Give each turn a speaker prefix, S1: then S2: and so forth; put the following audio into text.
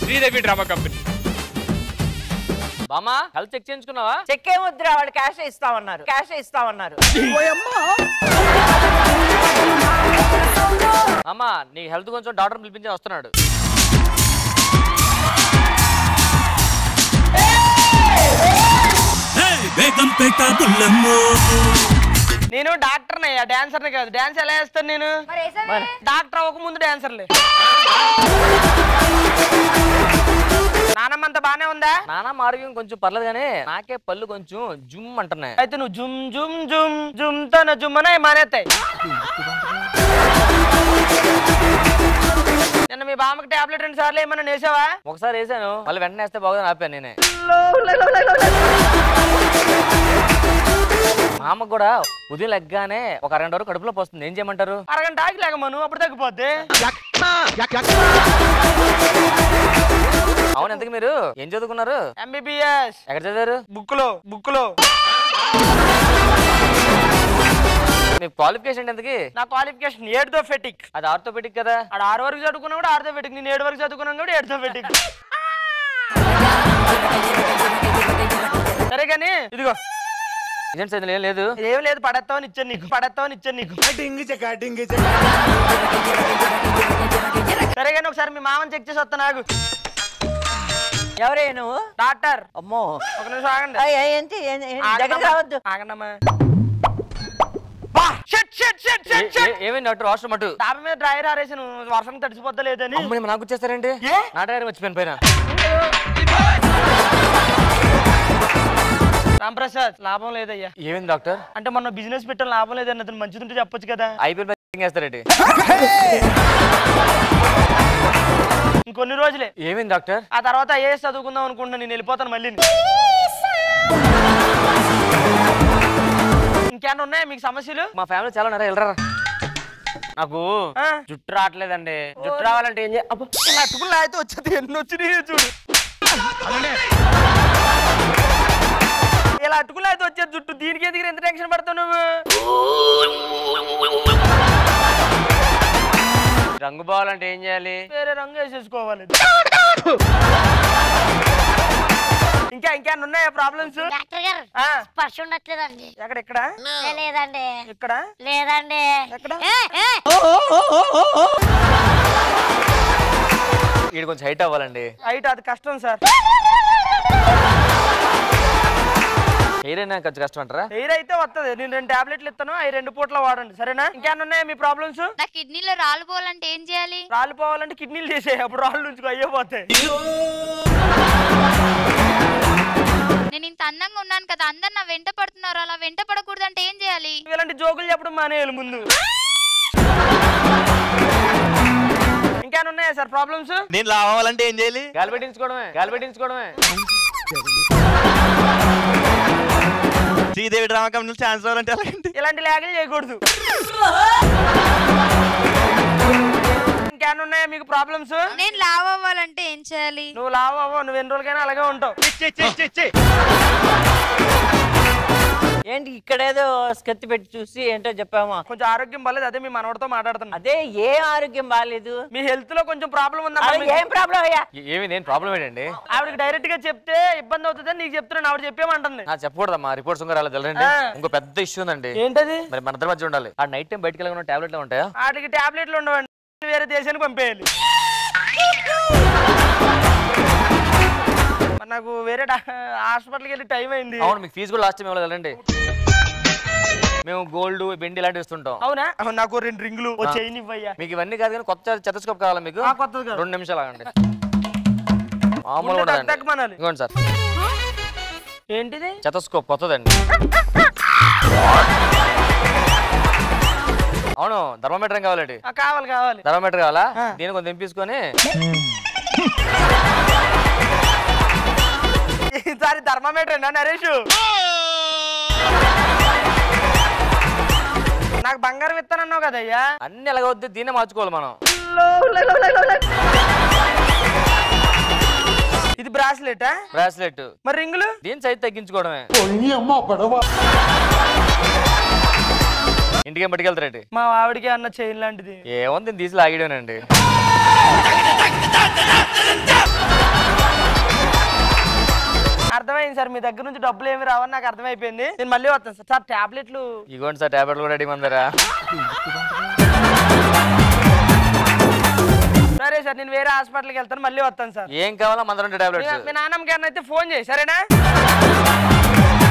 S1: Sridevi drama company
S2: బామా health check చేయించుకున్నావా
S3: check ఏమొద్దురా వాళ్ళు క్యాష్ ఇస్తామన్నారు క్యాష్ ఇస్తామన్నారు
S2: అమ్మా నీ హెల్త్ కొంచెం డాక్టర్ పిలిపించి వస్తున్నాడు
S4: బేగంపేట బుల్లమ్మో
S5: నేను డాక్టర్ అయ్యా డాన్సర్ కాదు డాన్స్ ఎలా వేస్తాను నేను డాక్టర్ అవ్వక ముందు డాన్సర్లే నానమ్మ అంత బానే ఉందా
S2: నానా ఆరోగ్యం కొంచెం పర్లేదు కానీ నాకే పళ్ళు కొంచెం జుమ్ అంటున్నాయి
S5: అయితే నువ్వు జుమ్ జుమ్ జుమ్ జుమ్ తన జుమ్మనే మానేస్తాయి నిన్న మీ బామ్మకి టాబ్లెట్ రెండు సార్లు ఏమన్నా వేసావా
S2: ఒకసారి వేసాను మళ్ళీ వెంటనే వేస్తే బాగుందని ఆపాను నేనే మా అమ్మకు కూడా ఉదయం లెగ్గానే ఒక అరగంట వరకు కడుపులో పోస్తుంది ఏం చేయమంటారు
S5: అరగంట ఆగి లేకమను అప్పుడు తగ్గిపోద్ది
S2: అవును ఎంతకు మీరు ఏం చదువుకున్నారు
S5: ఎంబీబీఎస్
S2: ఎక్కడ చదివారు
S5: బుక్ లో బుక్ లో
S2: మీ క్వాలిఫికేషన్ ఎంతకి
S5: నా క్వాలిఫికేషన్ ఏడుతో ఫెటిక్
S2: అది ఆర్థోపెడిక్ కదా
S5: ఆడ ఆరు వరకు చదువుకున్నా కూడా ఆరుతో ఫెటిక్ నేను ఏడు వరకు చదువుకున్నాను కూడా ఏడుతో ఫెటిక్ సరే కానీ ఇదిగో
S2: ఇదేంటి సార్ ఇందులో ఏం లేదు
S5: ఏం లేదు పడేస్తామని ఇచ్చాను నీకు పడేస్తామని ఇచ్చాను నీకు సరే కానీ ఒకసారి మీ మామని చెక్ చేసి వస్తా నాకు
S3: ఎవరే నువ్వు
S5: డాక్టర్
S3: అమ్మో
S5: ఒక నిమిషం ఆగండి
S3: అయ్, అయ్, ఏంటి ఏం- ఏం- దగ్గర
S5: ఆగండమ్మా.
S3: రావద్దు
S5: ఆగండమ్మా బా, షట్, షట్, షట్,
S2: ఏ-
S5: షట్, షట్.
S2: ఏ- ఏమైంది డాక్టర్ వాష్రూమ్ అటు
S5: డాబా మీద డ్రైవర్ ఆరేసాను వర్షం తడిసిపోద్దా లేదని
S2: అమ్మని నాకు వచ్చేస్తారండి
S5: ఏ?
S2: నా డ్రైవర్ మర్చిపోయాను పైన
S5: రాంప్రసాద్ లాభం లేదయ్యా
S2: ఏమైంది డాక్టర్
S5: అంటే మొన్న బిజినెస్ పెట్టాం లాభం లేదని అతను మంచిదంటే చెప్పొచ్చు కదా
S2: ఐపీఎల్ వేస్తారండి
S5: ఇంకొన్ని రోజులే
S2: ఏమైంది డాక్టర్
S5: ఆ తర్వాత ఐఏఎస్ చదువుకుందాం అనుకుంటున్నా నేను వెళ్ళిపోతాను మళ్ళీ ఇంకేమన్నా ఉన్నాయా మీకు సమస్యలు
S2: మా ఫ్యామిలీ చాలా ఉన్నారా వెళ్ళరా నాకు
S5: ఆ?
S2: జుట్టు రావట్లేదండి జుట్టు రావాలంటే ఏం చేయాలి
S5: ఇలా అటుకులు అయితే వచ్చేది ఎన్ని వచ్చినాయి చూడు ఇలా అటుకులు అయితే వచ్చేది జుట్టు దీనికి ఎందుకు ఎంత టెన్షన్ పడతావు నువ్వు
S2: రంగు పోవాలంటే ఏం చేయాలి
S5: వేరే రంగు వేసేసుకోవాలి ఇంకా ఇంకేమన్నా ఉన్నాయా ప్రాబ్లమ్స్
S6: డాక్టర్ గారు స్పర్శ ఉండట్లేదండి
S5: ఎక్కడ ఇక్కడ
S6: ఏ, లేదండి
S5: ఇక్కడ
S6: లేదండి
S5: ఎక్కడ?
S6: ఏ, ఏ.
S2: వీడు కొంచెం హైట్ అవ్వాలండి
S5: హైట్ అది కష్టం సార్
S2: హెయిర్ అయినా కొంచెం కష్టం అంటారా
S5: ఎయిర్ అయితే వస్తుంది నేను రెండు టాబ్లెట్లు ఇస్తాను అవి రెండు పూట్ల వాడండి సరేనా ఇంకేమన్నా ఉన్నాయా మీ ప్రాబ్లమ్స్
S6: నా కిడ్నీలో రాళ్ళు పోవాలంటే ఏం చేయాలి
S5: రాళ్ళు పోవాలంటే కిడ్నీలు చేసేయి అప్పుడు రాళ్ళు ఉంచుకో అయ్యే పోతాయి
S6: నేను ఇంత అందంగా ఉన్నాను కదా అందరు నా వెంట పడుతున్నారు అలా వెంట పడకూడదంటే ఏం చేయాలి
S5: ఇలాంటి జోకులు చెప్పడం మానేయాలి ముందు ఇంకేమన్నా ఉన్నాయా సార్ ప్రాబ్లమ్స్
S7: నేను లావ్ అవ్వాలంటే ఏం చేయాలి
S2: గాలి పెట్టించుకోవడమే గాలి పెట్టించుకోవడమే
S7: శ్రీదేవి డ్రామా కంపెనీలో ఛాన్స్ రావాలంటే ఎలాగండి
S5: ఇలాంటి లేఖలు చేయకూడదు ఇంకేమన్నా ఉన్నాయా మీకు ప్రాబ్లమ్స్
S6: నేను లావ్ అవ్వాలంటే ఏం చేయాలి
S5: నువ్వు లావు అవ్వవు నువ్వు ఎన్ని రోజులకైనా అలాగే ఉంటావు
S3: ఏంటి ఇక్కడేదో స్కత్తి పెట్టి చూసి ఏంటో చెప్పామా
S5: కొంచెం ఆరోగ్యం బాలేదు అదే మీ మనవడితో మాట్లాడుతున్నా
S3: అదే ఏ ఆరోగ్యం బాగాలేదు
S5: మీ హెల్త్ లో కొంచెం ప్రాబ్లం ఉందా
S3: అరే, ఏం ప్రాబ్లం అయ్యా
S2: ఏ- ఏమి నేను ప్రాబ్లం ఏంటండి
S5: ఆవిడకి డైరెక్ట్ గా చెప్తే ఇబ్బంది అవుతుందని నీకు చెప్తున్నాను ఆవిడ చెప్పేమంటుంది
S2: నా చెప్పకూడదమ్మా రిపోర్ట్స్ ఇంకా రాలేదు వెళ్ళండి
S5: ఆ.
S2: ఇంకో పెద్ద ఇష్యూ ఉందండి
S5: ఏంటది
S2: మరి మన ఇద్దరి మధ్య ఉండాలి ఆ నైట్ టైం బయటకు వెళ్ళకుండా టాబ్లెట్లు ఉంటాయా
S5: వాటికి టాబ్లెట్లు ఉండవండి వేరే దేశానికి పంపేయాలి మరి నాకు వేరే డా- హాస్పిటల్కి వెళ్ళి టైం అయింది
S2: అవును మీకు ఫీజు కూడా లాస్ట్ టైం ఇవ్వలేదు వెళ్ళండి మేము గోల్డ్ వెండి ఇలాంటివి ఇస్తుంటాం
S5: అవునా అవును, నాకు రెండు రింగులు ఓ చైన్ ఇవ్వయ్యా
S2: మీకు ఇవన్నీ కాదు కానీ కొత్త చెతస్కోప్ కావాలా మీకు
S5: ఆ, కొత్తది కాదు.
S2: రెండు నిమిషాలు ఆగండి మామూలు
S5: ముందు
S2: ఉండదండి.
S5: తగ్గమనాలి.
S2: ఇదిగోండి సార్
S5: ఏంటిది
S2: చెతస్కోప్ కొత్తదండి అవును థర్మోమీటర్ ఏం కావాలండి
S5: ఆ, కావాలి కావాలి
S2: థర్మోమీటర్ కావాలా
S5: ఆ.
S2: దీని కొంచెం తెంపించుకొని
S5: ఈసారి థర్మామీటర్ ఏంటా నరేష్ నాకు బంగారం ఇస్తానన్నావు కదయ్యా
S2: అన్ని ఎలాగొద్ది దీన్నే మార్చుకోవాలి మనం
S5: ఇది బ్రాస్లెటా
S2: బ్రాస్లెట్
S5: మరి రింగులు
S2: దీని సైజ్ తగ్గించుకోవడమే ఇంటికి ఏం పట్టుకెళ్తారండి
S5: మా ఆవిడకి అన్న చైన్ లాంటిది
S2: ఏముంది దీన్ని తీసి లాగిడానండి
S5: అర్థమైంది సార్ మీ దగ్గర నుంచి డబ్బులు ఏమి రావని నాకు అర్థమైపోయింది నేను మళ్ళీ వస్తాను సార్ సార్ టాబ్లెట్లు
S2: ఇగోండి సార్ టాబ్లెట్లు కూడా రెడీ మందరా
S5: సరే సార్ నేను వేరే హాస్పిటల్కి వెళ్తాను మళ్ళీ వస్తాను సార్
S2: ఏం కావాలా మందరం
S5: మీ
S2: టాబ్లెట్స్
S5: మీ నాన్నమ్మకి అన్న అయితే ఫోన్ చేయి సరేనా